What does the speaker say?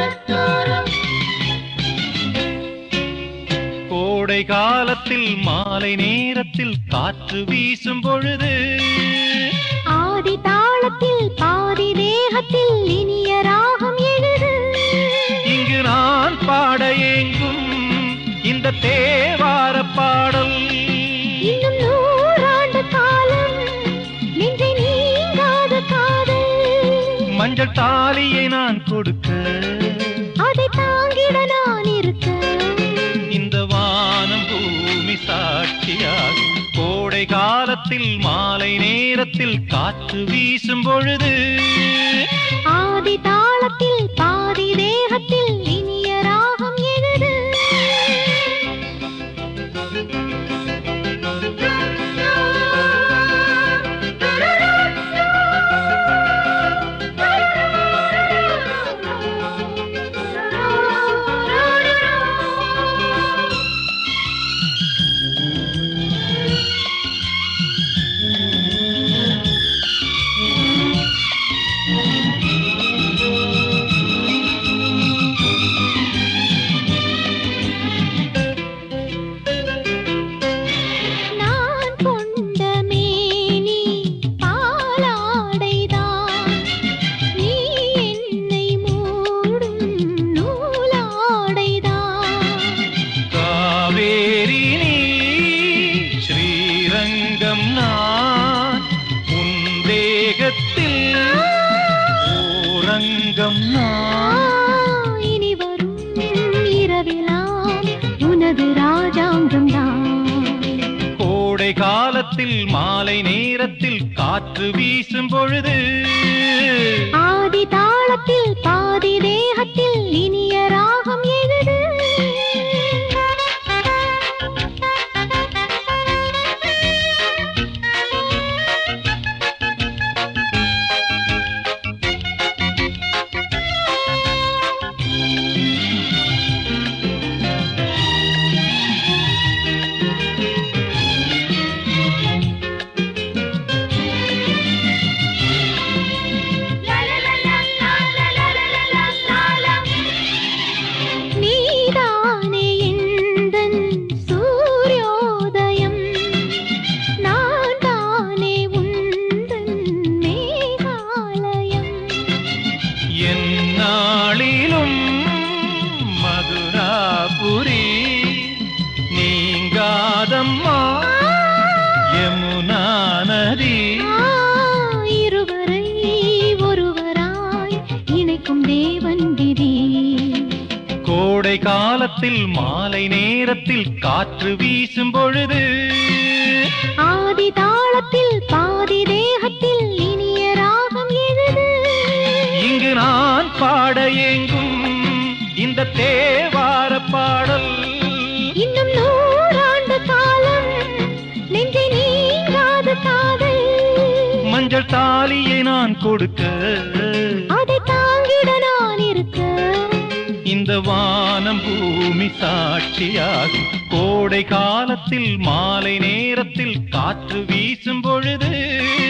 கோடை காலத்தில் மாலை நேரத்தில் காற்று வீசும் பொழுது ஆதி தாளத்தில் பாதி தேகத்தில் இனிய ராகம் எழுது இங்கு நான் பாட ஏங்கும் இந்த தேவார பாடல் இன்னும் நூறாண்டு காலம் நெஞ்சை நீங்காத காதல் மஞ்சள் தாலியை நான் கொடுக்க அதை தாங்கிட நான் இருக்க இந்த வானம் பூமி சாட்சியாக கோடை காலத்தில் மாலை நேரத்தில் காற்று வீசும் பொழுது ஆதி தாளத்தில் பாதி தேகத்தில் இனிய ராகம் எழுது நான் கொண்ட மேனி பாலாடைதான் நீ என்னை மூடும் நூலாடைதான் காவேரி நீ ஸ்ரீரங்கம் நான் உன் தேகத்தில் ஓரங்கம் நான் இனி வரும் இரவிலாம் உனது ராஜாங்கம் தான் கோடை காலத்தில் மாலை நேரத்தில் காற்று வீசும் பொழுது ஆதி தாளத்தில் பாதி தேகத்தில் இனிய ராகம் எழுது நீதானே எந்தன் சூரியோதயம் நான் தானே உந்தன் மேகாலயம் என் நாளிலும் மதுராபுரி நீங்காதம்மா யமுனா நதி ஆ, இருவரை ஒருவராய் இணைக்கும் தேவன் விதி கோடை காலத்தில் மாலை நேரத்தில் காற்று வீசும் பொழுது ஆதி தாளத்தில் பாதி தேகத்தில் இனிய ராகம் எழுது இங்கு நான் பாட ஏங்கும் இந்த தேவார பாடல் இன்னும் நூறாண்டு காலம் நெஞ்சை நீங்காத காதல் மஞ்சள் தாலியை நான் கொடுக்க அதை தாங்கிட நான் இருக்க இந்த வானம் பூமி சாட்சியாக கோடை காலத்தில் மாலை நேரத்தில் காற்று வீசும் பொழுது